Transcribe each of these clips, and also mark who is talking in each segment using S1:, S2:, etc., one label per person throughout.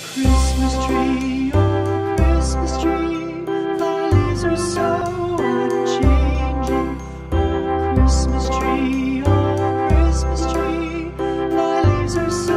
S1: Christmas tree, oh Christmas tree, thy leaves are so unchanging. Oh Christmas tree, oh Christmas tree, thy leaves are so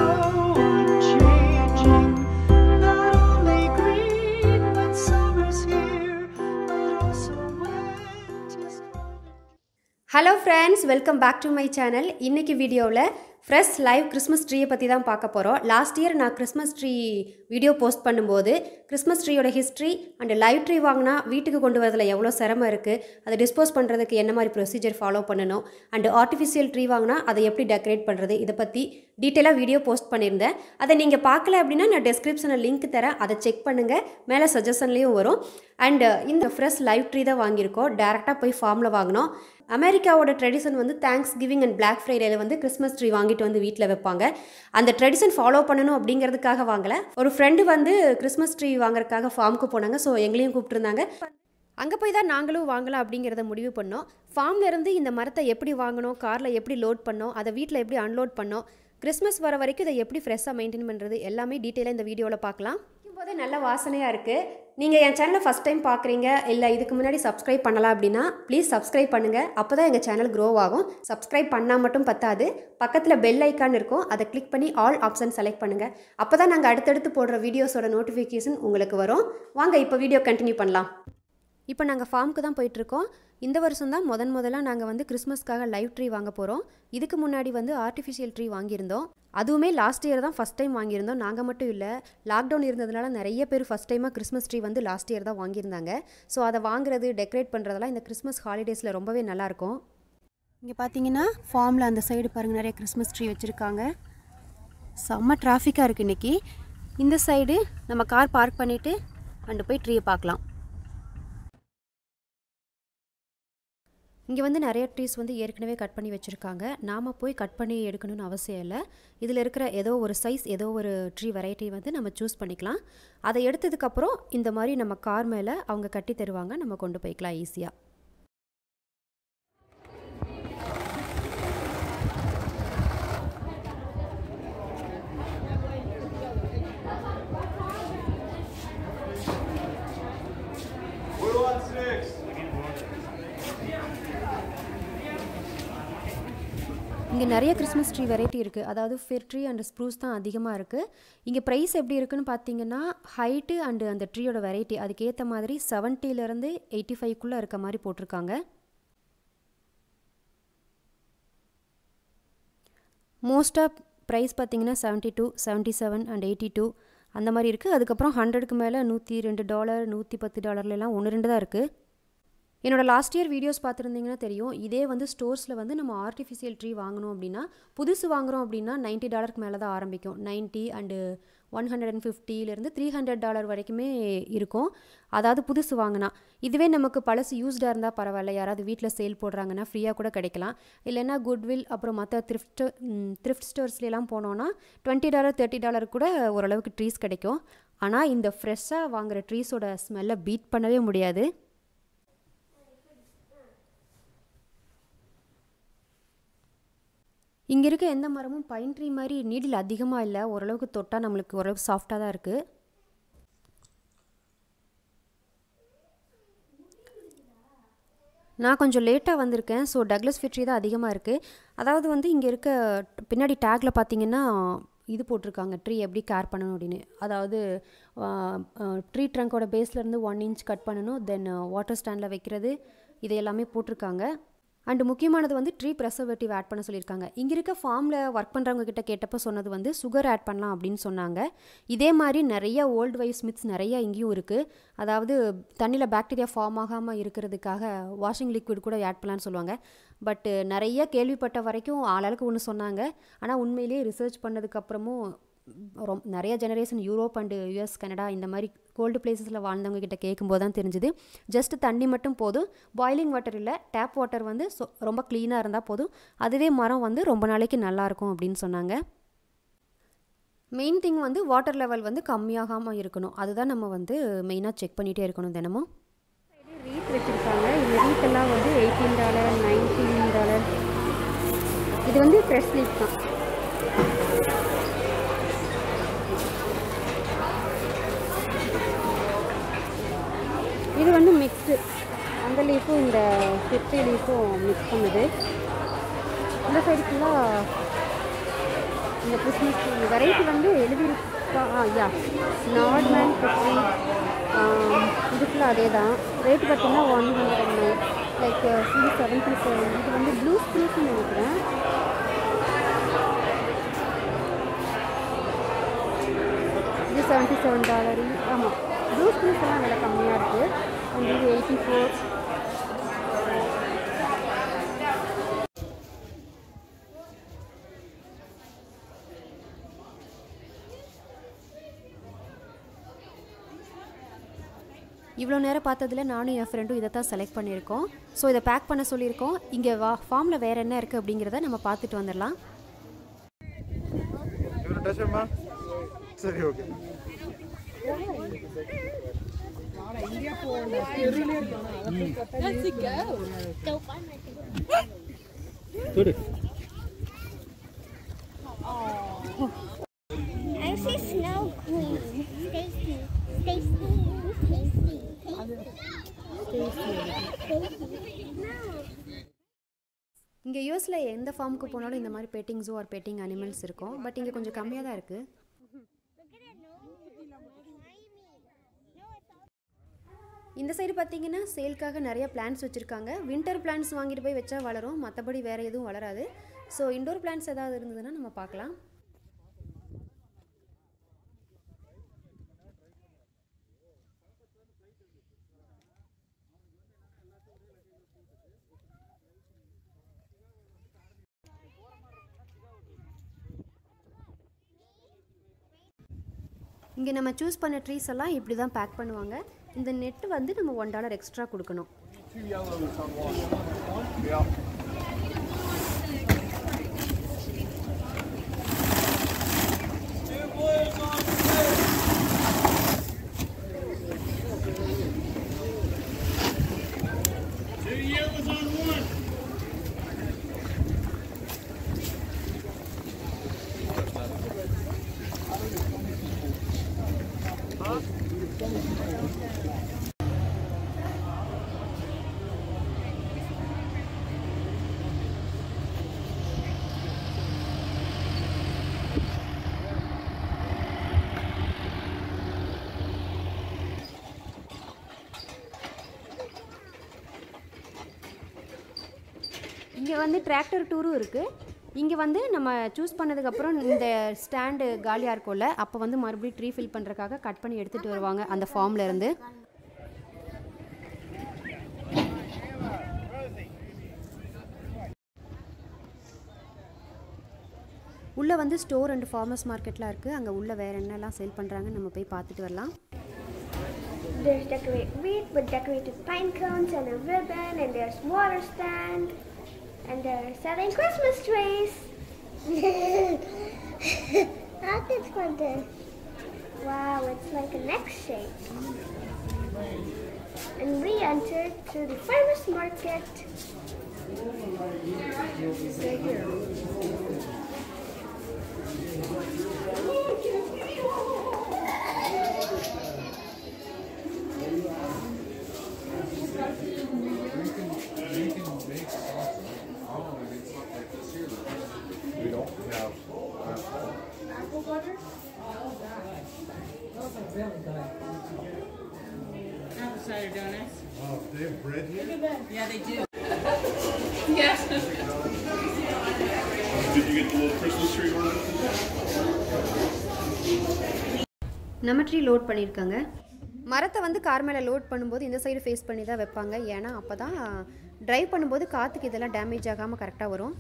S1: unchanging. Not only green, but summer's here, but also winter's coming.
S2: Hello friends welcome back to my channel இன்றைக்கி வீடியோவில் fresh live Christmas ட்ரீயை பற்றி தான் பார்க்க போகிறோம் last year நான் Christmas tree video post பண்ணும்போது Christmas ட்ரீயோட ஹிஸ்ட்ரி அண்ட் லைவ் ட்ரீ வாங்கினா வீட்டுக்கு கொண்டு வரதுல எவ்வளோ சிரமம் இருக்குது அதை டிஸ்போஸ் பண்ணுறதுக்கு என்ன மாதிரி ப்ரொசீஜர் ஃபாலோ பண்ணணும் அண்ட் ஆர்டிஃபிஷியல் ட்ரீ வாங்கினா அதை எப்படி டெக்கரேட் பண்ணுறது இதை பற்றி டீட்டெயிலாக வீடியோ போஸ்ட் பண்ணியிருந்தேன் அதை நீங்கள் பார்க்கல அப்படின்னா நான் டெஸ்கிரிப்ஷனில் லிங்க் தரேன் அதை செக் பண்ணுங்கள் மேலே சஜஷன்லேயும் வரும் அண்ட் இந்த ஃப்ரெஷ் லைவ் ட்ரீ தான் வாங்கியிருக்கோம் டேரெக்டாக போய் ஃபார்மில் வாங்கினோம் அமெரிக்காவோட ட்ரெடிஷன் வந்து தேங்க்ஸ் கிவிங் அண்ட் பிளாக் ஃப்ரைடேல வந்து கிறிஸ்மஸ் ட்ரீ வாங்கிட்டு வந்து வீட்டில் வைப்பாங்க அந்த ட்ரெடிஷன் ஃபாலோ பண்ணணும் அப்படிங்கிறதுக்காக வாங்கலை ஒரு ஃப்ரெண்டு வந்து கிறிஸ்மஸ் ட்ரீ வாங்குறதுக்காக ஃபார்முக்கு போனாங்க ஸோ எங்களையும் கூப்பிட்டுருந்தாங்க அங்கே போய் தான் நாங்களும் வாங்கலாம் அப்படிங்கிறத முடிவு பண்ணோம் ஃபார்ம்ல இருந்து இந்த மரத்தை எப்படி வாங்கணும் காரில் எப்படி லோட் பண்ணோம் அதை வீட்டில் எப்படி அன்லோட் பண்ணோம் கிறிஸ்மஸ் வர வரைக்கும் இதை எப்படி ஃப்ரெஷ்ஷாக மெயின்டைன் பண்ணுறது எல்லாமே டீட்டெயிலாக இந்த வீடியோவில் பார்க்கலாம் போதே நல்ல வாசனையாக இருக்குது நீங்கள் என் சேனலை ஃபஸ்ட் டைம் பார்க்குறீங்க இல்லை இதுக்கு முன்னாடி சப்ஸ்கிரைப் பண்ணலாம் அப்படின்னா ப்ளீஸ் சப்ஸ்கிரைப் பண்ணுங்கள் அப்போ தான் எங்கள் சேனல் க்ரோ ஆகும் சப்ஸ்கிரைப் பண்ணால் மட்டும் பத்தாது பக்கத்தில் பெல் ஐக்கான் இருக்கும் அதை கிளிக் பண்ணி ஆல் ஆப்ஷன் செலக்ட் பண்ணுங்கள் அப்போ தான் நாங்கள் அடுத்தடுத்து போடுற வீடியோஸோட நோட்டிஃபிகேஷன் உங்களுக்கு வரும் வாங்க இப்போ வீடியோ கண்டினியூ பண்ணலாம் இப்போ நாங்கள் ஃபார்முக்கு தான் போயிட்டுருக்கோம் இந்த வருஷம் தான் முதன் முதலாக நாங்கள் வந்து கிறிஸ்மஸ்க்காக லைவ் ட்ரீ வாங்க போகிறோம் இதுக்கு முன்னாடி வந்து ஆர்டிஃபிஷியல் ட்ரீ வாங்கியிருந்தோம் அதுவுமே லாஸ்ட் இயர் தான் ஃபஸ்ட் டைம் வாங்கியிருந்தோம் நாங்கள் மட்டும் இல்லை லாக்டவுன் இருந்ததுனால நிறைய பேர் ஃபஸ்ட் டைமாக கிறிஸ்மஸ் ட்ரீ வந்து லாஸ்ட் இயர் தான் வாங்கியிருந்தாங்க ஸோ அதை வாங்குறது டெக்கரேட் பண்ணுறதெல்லாம் இந்த கிறிஸ்மஸ் ஹாலிடேஸில் ரொம்பவே நல்லாயிருக்கும் இங்கே பார்த்தீங்கன்னா ஃபார்மில் அந்த சைடு பாருங்கள் நிறைய கிறிஸ்மஸ் ட்ரீ வச்சுருக்காங்க செம்ம டிராஃபிக்காக இருக்குது இன்றைக்கி இந்த சைடு நம்ம கார் பார்க் பண்ணிவிட்டு அண்டு போய் ட்ரீயை பார்க்கலாம் இங்கே வந்து நிறைய ட்ரீஸ் வந்து ஏற்கனவே கட் பண்ணி வச்சுருக்காங்க நாம் போய் கட் பண்ணி எடுக்கணும்னு அவசியம் இல்லை இதில் இருக்கிற ஏதோ ஒரு சைஸ் ஏதோ ஒரு ட்ரீ வெரைட்டி வந்து நம்ம சூஸ் பண்ணிக்கலாம் அதை எடுத்ததுக்கப்புறம் இந்த மாதிரி நம்ம கார் மேலே அவங்க கட்டி தருவாங்க நம்ம கொண்டு போய்க்கலாம் ஈஸியாக இங்கே நிறைய கிறிஸ்மஸ் ட்ரீ வெரைட்டி இருக்குது அதாவது ஃபிர் ட்ரீ அண்ட் ஸ்ப்ரூஸ் தான் அதிகமாக இருக்குது இங்கே ப்ரைஸ் எப்படி இருக்குன்னு பார்த்தீங்கன்னா ஹைட்டு அண்டு அந்த ட்ரீயோட வெரைட்டி அதுக்கேற்ற மாதிரி செவன்ட்டிலேருந்து எயிட்டி ஃபைவ்க்குள்ளே இருக்க மாதிரி போட்டிருக்காங்க மோஸ்ட்டாக ப்ரைஸ் பார்த்தீங்கன்னா seventy two seventy seven and eighty two அந்த மாதிரி இருக்குது அதுக்கப்புறம் ஹண்ட்ரடுக்கு மேலே நூற்றி ரெண்டு டாலர் நூற்றி பத்து டாலர்லாம் ஒன்று ரெண்டு தான் இருக்குது என்னோடய லாஸ்ட் இயர் வீடியோஸ் பார்த்துருந்தீங்கன்னா தெரியும் இதே வந்து ஸ்டோர்ஸில் வந்து நம்ம ஆர்டிஃபிஷியல் ட்ரீ வாங்கணும் அப்படின்னா புதுசு வாங்குகிறோம் அப்படின்னா நைன்ட்டி டாலருக்கு மேலே தான் ஆரம்பிக்கும் ninety and one hundred and ஃபிஃப்டிலேருந்து த்ரீ ஹண்ட்ரட் டாலர் வரைக்குமே இருக்கும் அதாவது புதுசு வாங்கினா இதுவே நமக்கு பழசு யூஸ்டாக இருந்தால் பரவாயில்ல யாராவது வீட்டில் சேல் போடுறாங்கன்னா ஃப்ரீயாக கூட கிடைக்கலாம் இல்லைன்னா குட்வில் அப்புறம் மற்ற த்ரிஃப்ட் த்ரிஃப்ட் ஸ்டோர்ஸ்லாம் போனோன்னா டுவெண்ட்டி டாலர் தேர்ட்டி டாலர் கூட ஓரளவுக்கு ட்ரீஸ் கிடைக்கும் ஆனால் இந்த ஃப்ரெஷ்ஷாக வாங்குகிற ட்ரீஸோட ஸ்மெல்லை பீட் பண்ணவே முடியாது இங்கே இருக்க எந்த மரமும் பைன் ட்ரீ மாதிரி நீடில் அதிகமாக இல்லை ஓரளவுக்கு தொட்டால் நம்மளுக்கு ஓரளவுக்கு சாஃப்டாக தான் இருக்குது நான் கொஞ்சம் லேட்டாக வந்திருக்கேன் ஸோ டக்லஸ் ஃபிட்ரி தான் அதிகமாக இருக்குது அதாவது வந்து இங்கே இருக்க பின்னாடி டேக்கில் பார்த்தீங்கன்னா இது போட்டிருக்காங்க ட்ரீ எப்படி கேர் பண்ணணும் அப்படின்னு அதாவது ட்ரீ ட்ரங்கோட பேஸ்லேருந்து ஒன் இன்ச் கட் பண்ணணும் தென் வாட்டர் ஸ்டாண்டில் வைக்கிறது இது எல்லாமே போட்டிருக்காங்க அண்டு முக்கியமானது வந்து ட்ரீ ப்ரெசர்வேட்டிவ் ஆட் பண்ண சொல்லியிருக்காங்க இங்கே இருக்க ஃபார்மில் ஒர்க் பண்ணுறவங்க கிட்ட கேட்டப்போ சொன்னது வந்து சுகர் ஆட் பண்ணலாம் அப்படின்னு சொன்னாங்க இதே மாதிரி நிறைய ஓல்டு வைஸ் மித்ஸ் நிறைய இங்கேயும் இருக்குது அதாவது தண்ணியில் பாக்டீரியா ஃபார்ம் ஆகாமல் இருக்கிறதுக்காக வாஷிங் லிக்விட் கூட ஆட் பண்ணலான்னு சொல்லுவாங்க பட் நிறைய கேள்விப்பட்ட வரைக்கும் ஆளாளுக்கு ஒன்று சொன்னாங்க ஆனால் உண்மையிலேயே ரிசர்ச் பண்ணதுக்கப்புறமும் ரொம்ப நிறைய generation Europe and US Canada இந்த மாதிரி கோல்டு பிளேசஸில் வாழ்ந்தவங்க கிட்ட கேட்கும்போது தான் தெரிஞ்சுது ஜஸ்ட் தண்ணி மட்டும் போதும் பாய்லிங் வாட்டர் இல்லை டேப் வாட்டர் வந்து சொ ரொம்ப க்ளீனாக இருந்தால் போதும் அதுவே மரம் வந்து ரொம்ப நாளைக்கு நல்லாயிருக்கும் அப்படின்னு சொன்னாங்க மெயின் திங் வந்து வாட்டர் லெவல் வந்து கம்மியாகாமல் இருக்கணும் அதுதான் நம்ம வந்து மெயினாக செக் பண்ணிகிட்டே இருக்கணும் தினமும் ரீத் வச்சுருக்காங்க இந்த ரீத்தெல்லாம் வந்து எயிட்டீன் டாலர் நைன்டீன் டாலர் இது வந்து ஃப்ரெஷ் லீப் தான் இது வந்து மிக்ஸ்டு அந்த லீஃபும் இந்த ஃபிஃப்டி லீஃபும் மிக்ஸ் பண்ணுது இந்த சைடு ஃபுல்லாக இந்த கிறிஸ்மஸ் ட்ரீ வெரைட்டி வந்து எழுதியிருக்கா ஆ யா நார்மன் ஃபிஃப்டி இது ஃபுல்லாக அதே தான் ரேட் பார்த்தீங்கன்னா one hundred and nine like சி செவன்ட்டி செவன் இது வந்து ப்ளூ ஸ்ப்ரூஸ்னு நினைக்கிறேன் இது செவன்ட்டி செவன் டாலர் ஆமாம் ப்ளூ ஸ்ப்ரூஸ் எல்லாம் விலை கம்மியாக இருக்குது அண்ட் இது எயிட்டி ஃபோர் இவ்வளோ நேரம் பார்த்ததுல நானும் என் ஃப்ரெண்டும் இதை தான் செலக்ட் பண்ணியிருக்கோம் ஸோ இதை பேக் பண்ண சொல்லியிருக்கோம் இங்கே வா ஃபார்மில் வேறு என்ன இருக்குது அப்படிங்கிறத நம்ம பார்த்துட்டு வந்துடலாம்
S3: இவரை டச் பண்ணா சரி okay
S4: I see snow queen. Stacy. Stacy. Stacy.
S2: இங்கே யூஎஸில் எந்த ஃபார்முக்கு போனாலும் இந்த மாதிரி petting zoo or petting animals இருக்கும் பட் இங்கே கொஞ்சம் கம்மியாக தான் இருக்குது இந்த சைடு பார்த்தீங்கன்னா சேல்க்காக நிறைய பிளான்ஸ் வச்சுருக்காங்க வின்டர் பிளான்ஸ் வாங்கிட்டு போய் வச்சா வளரும் மற்றபடி வேறு எதுவும் வளராது ஸோ இண்டோர் பிளான்ஸ் ஏதாவது இருந்ததுன்னா நம்ம பார்க்கலாம் இங்கே நம்ம சூஸ் பண்ண ட்ரீஸ் எல்லாம் இப்படி தான் பேக் பண்ணுவாங்க இந்த நெட்டு வந்து நம்ம ஒன் டாலர் எக்ஸ்ட்ரா கொடுக்கணும் இங்கே வந்து டிராக்டர் டூரும் இருக்குது இங்கே வந்து நம்ம சூஸ் பண்ணதுக்கப்புறம் இந்த ஸ்டாண்டு காலியாக இருக்கும்ல அப்போ வந்து மறுபடியும் ட்ரீ ஃபில் பண்ணுறதுக்காக கட் பண்ணி எடுத்துகிட்டு வருவாங்க அந்த ஃபார்ம்ல இருந்து உள்ளே வந்து ஸ்டோர் அண்ட் ஃபார்மர்ஸ் மார்க்கெட்லாம் இருக்குது அங்கே உள்ளே வேறு என்னெல்லாம் சேல் பண்ணுறாங்கன்னு நம்ம போய் பார்த்துட்டு வரலாம்
S4: There's decorate wreath with decorated pine cones and a ribbon, and there's water stand, and they're selling Christmas trees. I think one day. Wow, it's like an X shape. And we entered to the farmers market. Right here.
S5: Apple cider donuts.
S3: Oh, they have bread here?
S5: Yeah, they do.
S3: Did you get the little Christmas tree ornament?
S2: நம்ம tree load பண்ணியிருக்காங்க மரத்தை வந்து car மேலே load பண்ணும்போது இந்த side face பண்ணி தான் வைப்பாங்க ஏன்னா அப்போ தான் ட்ரைவ் பண்ணும்போது காற்றுக்கு இதெல்லாம் டேமேஜ் ஆகாமல் கரெக்டாக வரும்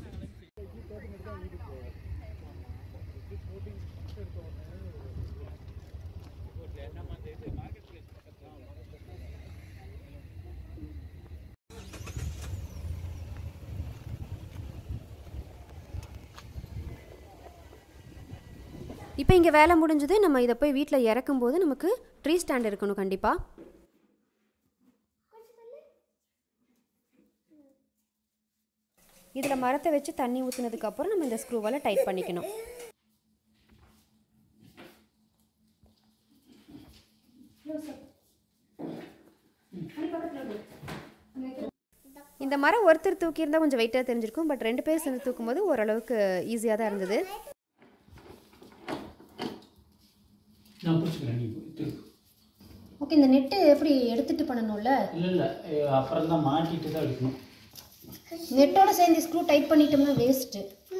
S2: இப்போ இங்கே வேலை முடிஞ்சது நம்ம இதை போய் வீட்டில் இறக்கும்போது நமக்கு ட்ரீ ஸ்டாண்ட் இருக்கணும் கண்டிப்பாக இதில் மரத்தை வச்சு தண்ணி ஊற்றுனதுக்கப்புறம் நம்ம இந்த ஸ்க்ரூவால் டைட் பண்ணிக்கணும் இந்த மரம் ஒருத்தர் தூக்கியிருந்தா கொஞ்சம் வெயிட்டாக தெரிஞ்சிருக்கும் பட் ரெண்டு பேர் சேர்ந்து தூக்கும்போது ஓரளவுக்கு ஈஸியாக தான் இருந்தது
S6: நான் பிடிச்சிக்கிறேன் நீ திருப்பு
S2: ஓகே இந்த நெட்டு எப்படி எடுத்துகிட்டு பண்ணணும்ல
S6: இல்லை இல்லை அப்புறம் தான் மாட்டிட்டு தான் எடுக்கணும்
S2: நெட்டோட சேர்ந்து ஸ்க்ரூ டைட் பண்ணிட்டோம்னா வேஸ்ட்டு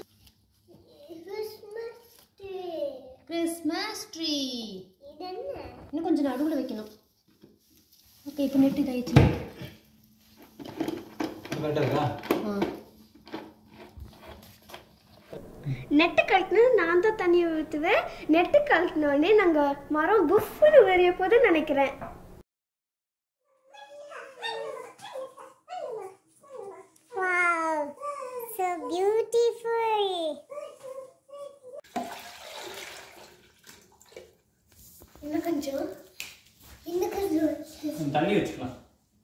S2: கிறிஸ்மஸ் ட்ரீ இன்னும் கொஞ்சம் நடுவில் வைக்கணும் ஓகே இப்போ நெட்டு இதாயிடுச்சு
S6: கரெக்டாக இருக்கா
S2: ஆ
S4: நெட்டு கழட்டினா நான் தான் தண்ணி ஊற்றுவேன் நெட்டு கழட்டினோடனே நாங்கள் மரம் புஃப்னு வரைய போது நினைக்கிறேன் Wow, so beautiful. இன்னும் கொஞ்சம் இன்னும் கொஞ்சம்
S6: தண்ணி வச்சுக்கலாம்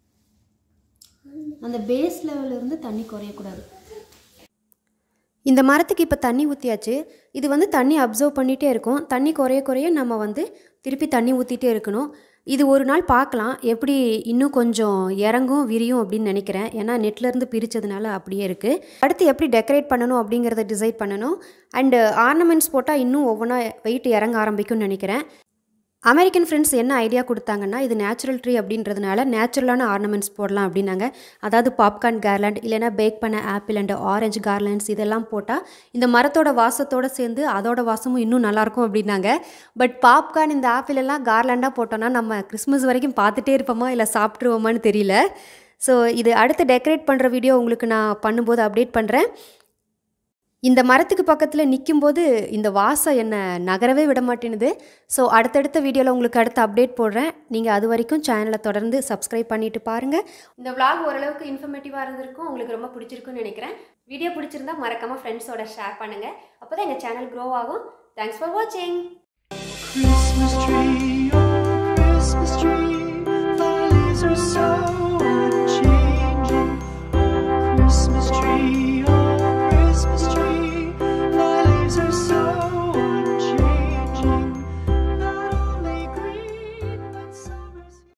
S2: அந்த பேஸ் லெவல்ல இருந்து தண்ணி குறையக்கூடாது இந்த மரத்துக்கு இப்போ தண்ணி ஊற்றியாச்சு இது வந்து தண்ணி அப்சர்வ் பண்ணிகிட்டே இருக்கும் தண்ணி குறைய குறைய நம்ம வந்து திருப்பி தண்ணி ஊற்றிட்டே இருக்கணும் இது ஒரு நாள் பார்க்கலாம் எப்படி இன்னும் கொஞ்சம் இறங்கும் விரியும் அப்படின்னு நினைக்கிறேன் ஏன்னா நெட்லேருந்து பிரித்ததுனால அப்படியே இருக்குது அடுத்து எப்படி டெக்கரேட் பண்ணணும் அப்படிங்கிறத டிசைட் பண்ணணும் அண்டு ஆர்னமெண்ட்ஸ் போட்டால் இன்னும் ஒவ்வொன்றா வெயிட் இறங்க ஆரம்பிக்கும்னு நினைக்கிறேன் அமெரிக்கன் ஃப்ரெண்ட்ஸ் என்ன ஐடியா கொடுத்தாங்கன்னா இது நேச்சுரல் ட்ரீ அப்படின்றதுனால நேச்சுரலான ஆர்னமெண்ட்ஸ் போடலாம் அப்படின்னாங்க அதாவது பாப்கார்ன் கார்லாண்ட் இல்லைனா பேக் பண்ண ஆப்பிள் அண்ட் ஆரஞ்சு கார்லாண்ட்ஸ் இதெல்லாம் போட்டால் இந்த மரத்தோட வாசத்தோடு சேர்ந்து அதோட வாசமும் இன்னும் நல்லாயிருக்கும் அப்படின்னாங்க பட் பாப்கார்ன் இந்த ஆப்பிள் எல்லாம் கார்லாண்டாக போட்டோன்னா நம்ம கிறிஸ்மஸ் வரைக்கும் பார்த்துட்டே இருப்போமா இல்லை சாப்பிட்ருவோமான்னு தெரியல ஸோ இது அடுத்து டெக்கரேட் பண்ணுற வீடியோ உங்களுக்கு நான் பண்ணும்போது அப்டேட் பண்ணுறேன் இந்த மரத்துக்கு பக்கத்தில் நிற்கும்போது இந்த வாசம் என்னை நகரவே விட மாட்டேனுது ஸோ அடுத்தடுத்த வீடியோவில் உங்களுக்கு அடுத்த அப்டேட் போடுறேன் நீங்கள் அது வரைக்கும் சேனலை தொடர்ந்து சப்ஸ்கிரைப் பண்ணிட்டு பாருங்கள் இந்த vlog ஓரளவுக்கு இன்ஃபர்மேட்டிவாக இருந்திருக்கும் உங்களுக்கு ரொம்ப பிடிச்சிருக்குன்னு நினைக்கிறேன் வீடியோ பிடிச்சிருந்தா மறக்காமல் ஃப்ரெண்ட்ஸோட ஷேர் பண்ணுங்கள் அப்போ தான் எங்கள் சேனல் க்ரோ ஆகும் தேங்க்ஸ் ஃபார் வாட்சிங்
S1: Christmas tree